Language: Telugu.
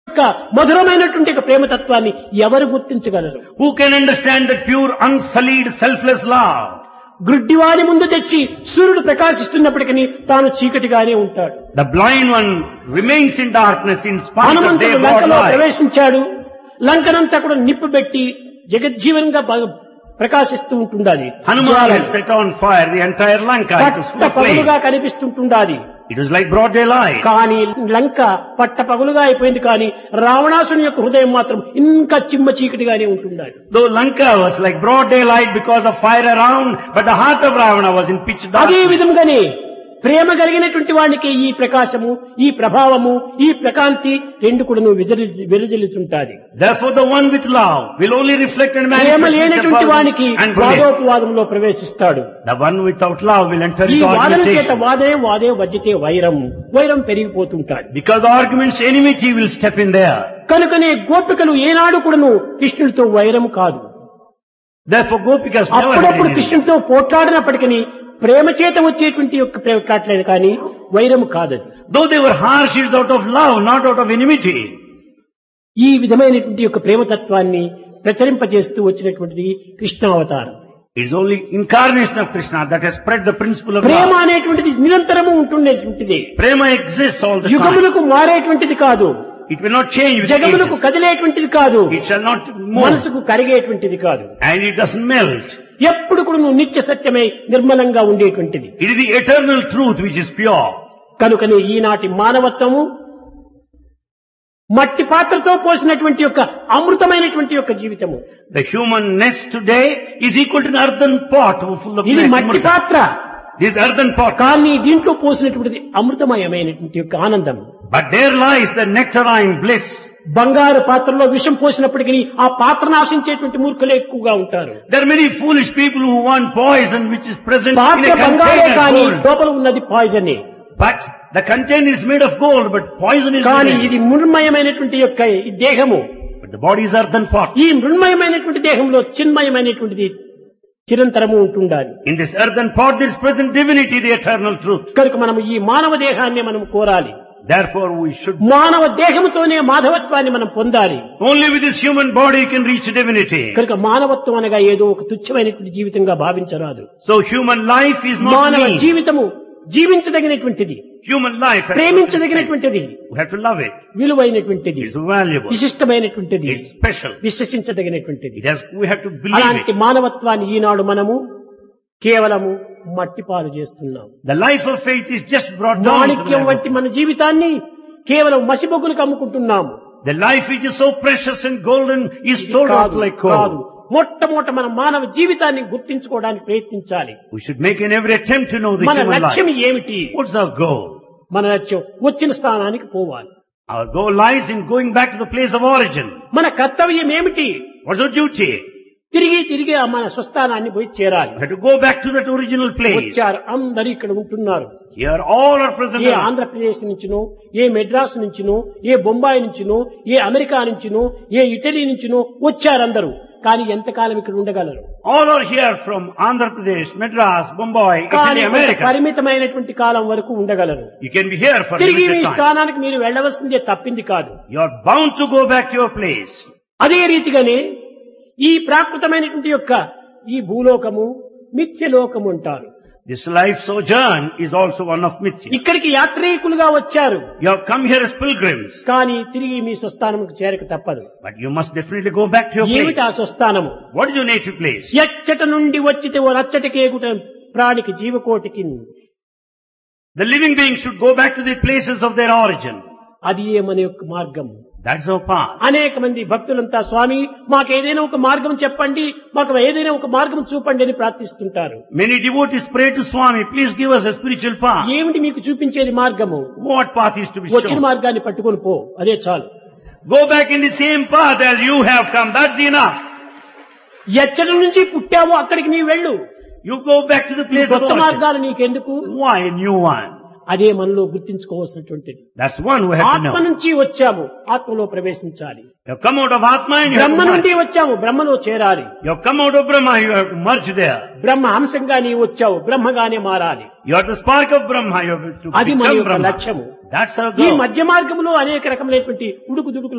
యొక్క మధురమైనటువంటి యొక్క ప్రేమతత్వాన్ని ఎవరు గుర్తించగలరు Who can understand that pure, unsullied, selfless love? గ్రుడ్డివాని ముందు తెచ్చి సూర్యుడు ప్రకాశిస్తున్నప్పటికీ తాను చీకటిగానే ఉంటాడు The blind one remains in darkness in spite of హనుమంతుడు their God లంకలో light. ప్రవేశించాడు లంకనంతా కూడా నిప్పు పెట్టి జగజ్జీవనంగా బ- ప్రకాశిస్తూ ఉంటుండాలి Hanuman has set on fire the entire Lanka. It was full పట్ట of flame. పగులుగా కనిపిస్తుంటుండాది It was like broad daylight. కానీ లంక పట్ట పగులుగా అయిపోయింది కానీ రావణాసుని యొక్క హృదయం మాత్రం ఇంకా చిమ్మ చీకటిగానే ఉంటుండాలి Though Lanka was like broad daylight because of fire around, but the heart of Ravana was in pitch అదే darkness. విధంగానే ప్రేమ కలిగినటువంటి వానికి ఈ ప్రకాశము ఈ ప్రభావము ఈ ప్రకాంతి రెండు కూడా నువ్వు విరజిల్లుతుంటాది Therefore the one with love will only reflect and Prema manifest his లేనటువంటి abundance వానికి and brilliance. వాదోపవాదంలో ప్రవేశిస్తాడు The one without love will enter ఈ into వాదన చేత argumentation. వాదే వాదే వజ్జితే వైరం వైరం పెరిగిపోతుంటాడు Because the arguments enmity will step in there. కనుకనే గోపికలు ఏనాడు కూడాను కృష్ణుడితో వైరం కాదు Therefore Gopikas never had అప్పుడప్పుడు any. కృష్ణుడితో పోట్లాడినప్పటికీ ప్రేమ చేత వచ్చేటువంటి యొక్క ప్రేమట్లాడలేదు కానీ వైరం కాదది Though they were harsh, it is out of love, not out of enmity. ఈ విధమైనటువంటి యొక్క ప్రేమతత్వాన్ని ప్రచరింపజేస్తూ వచ్చినటువంటిది కృష్ణావతారం It is only incarnation of Krishna that has spread the principle of Prema love. అనేటువంటిది నిరంతరము ఉంటుండేటువంటిది Prema exists all the time. యుగములకు మారేటువంటిది కాదు It will not change with జగములకు ages. కదిలేటువంటిది కాదు It shall not move. మనసుకు కరిగేటువంటిది కాదు And it doesn't melt. ఎప్పుడు కూడా నువ్వు నిత్య సత్యమై నిర్మలంగా ఉండేటువంటిది It is the eternal truth which is pure. కనుకనే ఈనాటి మానవత్వము మట్టి పాత్రతో పోసినటువంటి యొక్క అమృతమైనటువంటి యొక్క జీవితము The human nest today is equal to an earthen pot full of ఇది milk. మట్టి పాత్ర This earthen pot. కానీ దీంట్లో పోసినటువంటిది అమృతమయమైనటువంటి యొక్క ఆనందం But there lies the nectarine bliss. బంగారు పాత్రలో విషం పోసినప్పటికీ ఆ పాత్రను ఆశించేటువంటి మూర్ఖులే ఎక్కువగా ఉంటారు There are many foolish people who want poison which is present in పాత్ర a బంగారే container కానీ gold. లోపల ఉన్నది poison But the container is made of gold, but poison is కానీ within. ఇది మృణ్మయమైనటువంటి యొక్క ఈ దేహము But the body is earthen pot. ఈ మృణ్మయమైనటువంటి దేహంలో చిన్మయమైనటువంటిది చిరంతరము ఉంటుండాలి In this earthen pot there is present divinity, the eternal truth. కనుక మనము ఈ మానవ దేహాన్ని మనం కోరాలి Therefore we should, మానవ దేహముతోనే మాధవత్వాన్ని మనం పొందాలి only with this human body you can reach divinity. కనుక మానవత్వం అనగా ఏదో ఒక తుచ్చమైనటువంటి జీవితంగా భావించరాదు So human life is not మానవ me. జీవితము జీవించదగినటువంటిది Human life has to be ప్రేమించదగినటువంటిది We have to love it. విలువైనటువంటిది It's valuable. విశిష్టమైనటువంటిది It's special. విశ్వసించదగినటువంటిది It has, we have to believe అలాంటి it. మానవత్వాన్ని ఈనాడు మనము కేవలము మట్టిపాలు చేస్తున్నాం The life of faith is just brought down to the Manikyam level. వంటి మన జీవితాన్ని కేవలం మసిబొగ్గులకు అమ్ముకుంటున్నాము The life which is so precious and golden is ఇది sold out కాదు, like కాదు coal. మొట్టమొదట మన మానవ జీవితాన్ని గుర్తించుకోవడానికి ప్రయత్నించాలి We should make an every attempt to know the మన human లక్ష్యం life. ఏమిటి What's our goal? మన లక్ష్యం వచ్చిన స్థానానికి పోవాలి Our goal lies in going back to the place of origin. మన కర్తవ్యం ఏమిటి What's our duty? తిరిగి తిరిగి ఆ మన స్వస్థానాన్ని పోయి చేరాలి We have to go back to that original place. వచ్చారు అందరూ ఇక్కడ ఉంటున్నారు Here all are present. ఏ ఆంధ్రప్రదేశ్ నుంచినో ఏ మెడ్రాస్ నుంచినో ఏ బొంబాయి నుంచినో ఏ అమెరికా నుంచినో ఏ ఇటలీ నుంచినో వచ్చారందరూ కానీ ఎంతకాలం ఇక్కడ ఉండగలరు All are here from Andhra Pradesh, Madras, Mumbai, కానీ Italy, కొంత America. పరిమితమైనటువంటి కాలం వరకు ఉండగలరు You can be here for a తిరిగి మీ limited time. స్థానానికి మీరు వెళ్ళవలసిందే తప్పింది కాదు You are bound to go back to your place. అదే రీతిగానే ఈ ప్రాకృతమైనటువంటి యొక్క ఈ భూలోకము మిథ్యలోకము అంటారు This life sojourn is also one of mithya. ఇక్కడికి యాత్రికులుగా వచ్చారు You have come here as pilgrims, కానీ తిరిగి మీ స్వస్థానంకు చేరక తప్పదు but you must definitely go back to your ఏమిటి ఆ place. స్వస్థానము What is your native place? ఎచ్చట నుండి వచ్చితే ఓ రచ్చటికేగుట ప్రాణికి జీవకోటికి The living beings should go back to the places of their origin. అది ఏ మన యొక్క మార్గం That's our path. అనేక మంది భక్తులంతా స్వామి మాకు ఏదైనా ఒక మార్గం చెప్పండి మాకు ఏదైనా ఒక మార్గం చూపండి అని ప్రార్థిస్తుంటారు Many devotees pray to Swami, please give us a spiritual path. ఏమిటి మీకు చూపించేది మార్గము What path is to be వచ్చిన shown? మార్గాన్ని పట్టుకొని పో అదే చాలు Go back in the same path as you have come. That's enough. ఎచ్చటి నుంచి పుట్టావో అక్కడికి నీ వెళ్ళు You go back to the ఈ place of కొత్త origin. మార్గాలు నీకెందుకు Why a new one? అదే మనలో గుర్తించుకోవాల్సినటువంటిది That's one we have to ఆత్మ know. నుంచి వచ్చాము ఆత్మలో ప్రవేశించాలి You have come out of Atma and you have Brahma to నుండి merge. వచ్చాము బ్రహ్మలో చేరాలి You have come out of Brahma, you have to merge there. బ్రహ్మ హంసంగా నీవు వచ్చావు బ్రహ్మగానే మారాలి You are the spark of Brahma, you have to అది మన become యొక్క Brahma. లక్ష్యము That's our ఈ goal. మధ్య మార్గంలో అనేక రకమైనటువంటి ఉడుకు దుడుకులు